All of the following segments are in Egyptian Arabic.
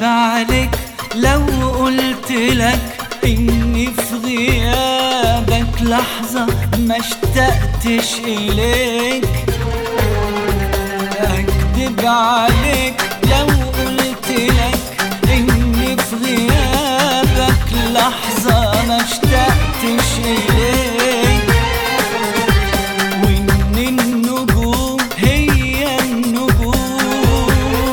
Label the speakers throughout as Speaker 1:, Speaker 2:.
Speaker 1: عليك لو قلت لك اني في غيابك لحظة ما اشتقتش اليك اكدب عليك لو قلت لك اني في غيابك لحظة ما اشتقتش اليك وان النجوم هي النجوم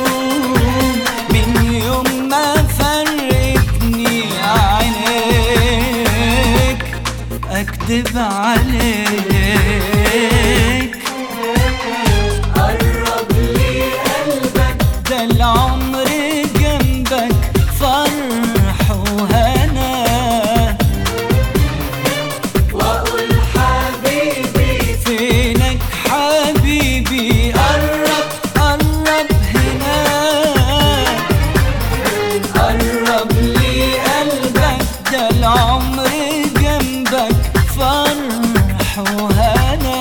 Speaker 1: من يوم ما فرقتني عينيك اكدب عليك
Speaker 2: قرب لي قلبك
Speaker 1: ده العمر جنبك فرح وهنا
Speaker 2: واقول حبيبي
Speaker 1: فينك حبيبي قرب قرب هنا قرب لي قلبك ده العمر جنبك فرح وهنا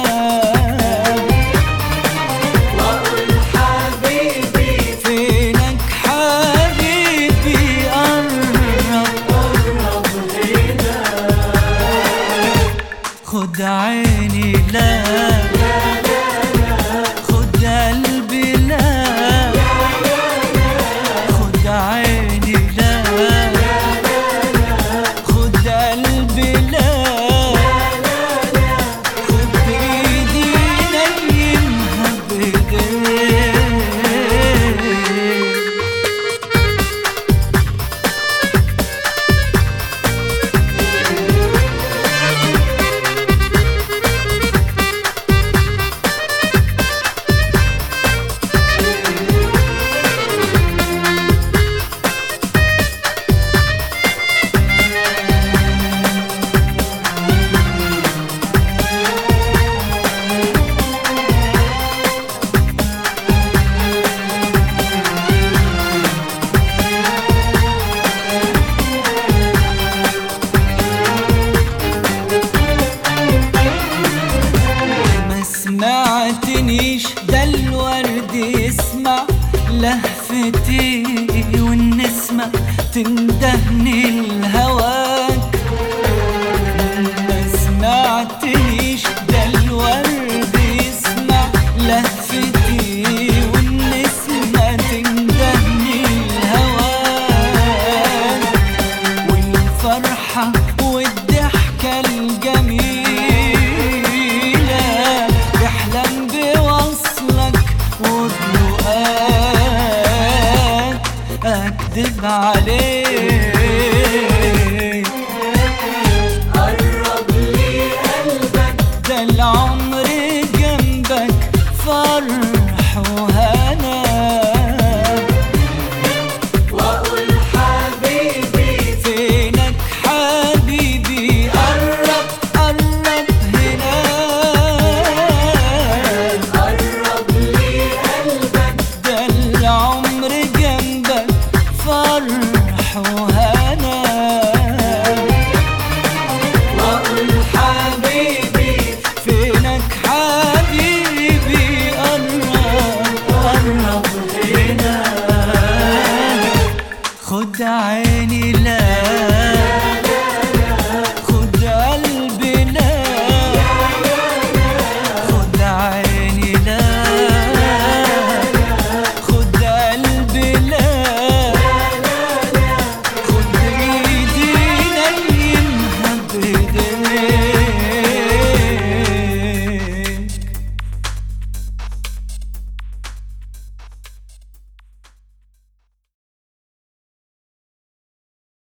Speaker 2: واقول حبيبي
Speaker 1: فينك حبيبي قرب
Speaker 2: قرب هنا
Speaker 1: خد عيني لا خد قلبي لا خد عيني لا خد قلبي لا خد ايدي نيمها بايديك ما سمعتنيش ده الورد يسمع لهفتي والنسمة تندهني الهواك ما سمعتنيش ده الورد يسمع لهفتي والنسمة تندهني الهواك والفرحة والضحكة الجميلة تحلم بوصلك وبلقاك أكدب عليك
Speaker 2: قرب لي قلبك
Speaker 1: ده العمر جنبك فرح وهنا
Speaker 2: واقول حبيبي
Speaker 1: فينك حبيبي قرب قرب هنا
Speaker 2: قرب لي قلبك
Speaker 1: ده العمر جنبك فرح وهنا
Speaker 2: واقول حبيبي
Speaker 1: فينك حبيبي قرب قرب هنا خد عيني